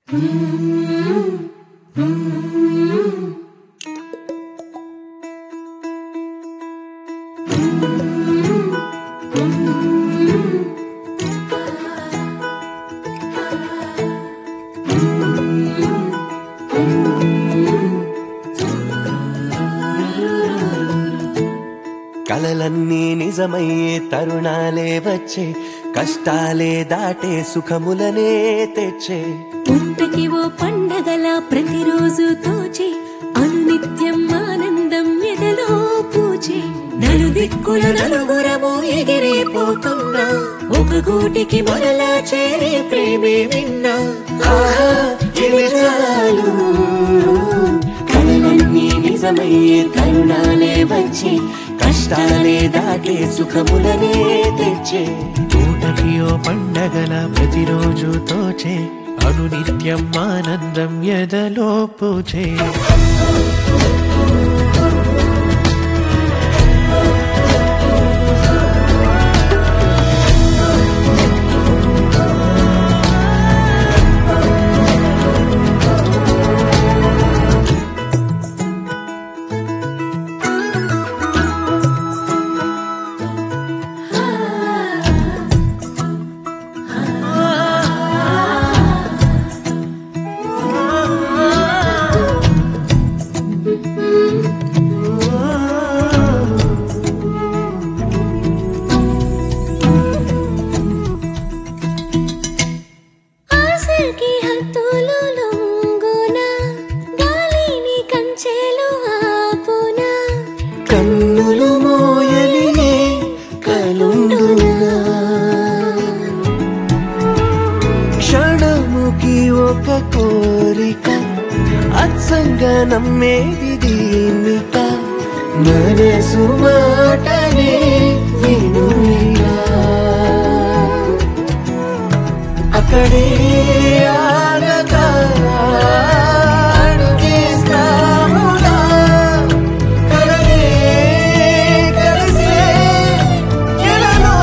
కలలన్నీ నిజమయ్యే తరుణాలే వచ్చే కష్టాలే దాటే సుఖములనే తెచ్చే పుట్టకి ఓ పండగల ప్రతిరోజు తోచే అనునిత్యం ఆనందం ఎదలో పూచే నలు దిక్కుల నలుగురము ఎగిరిపోతున్నా ఒక గూటికి మొదలా చేరే ప్రేమే విన్నా ఆహా, ఇవి చాలు కలలన్నీ నిజమయ్యే తరుణాలే వచ్చే కష్టాలే దాటే సుఖములనే తెచ్చే పూటకి ఓ పండగల ప్రతిరోజు తోచే అనునిత్యం ఆనందం ఎదలో పూచే ఆశకి హద్దులు లొంగున గాలిని కంచెలు ఆపునా కన్నులు మోయలినే కలుండునా క్షణముకి ఒక కోరిక అత్సంగా నమ్మేది దీనిక మనసు మాటనే వినుగా అక్కడే ఆగగా అడుగేస్తాముగా కలలే కలిసే ఎలలో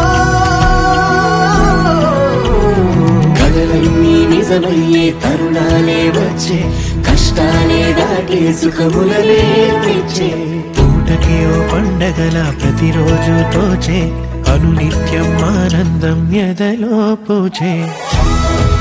కలలన్నీ నిజమయ్యే తరుణాలే వచ్చే కష్టాలే దాటే సుఖములనే తెచ్చే పూటకి ఓ పండగల ప్రతిరోజు తోచే అనునిత్యం ఆనందం ఎదలో పూచే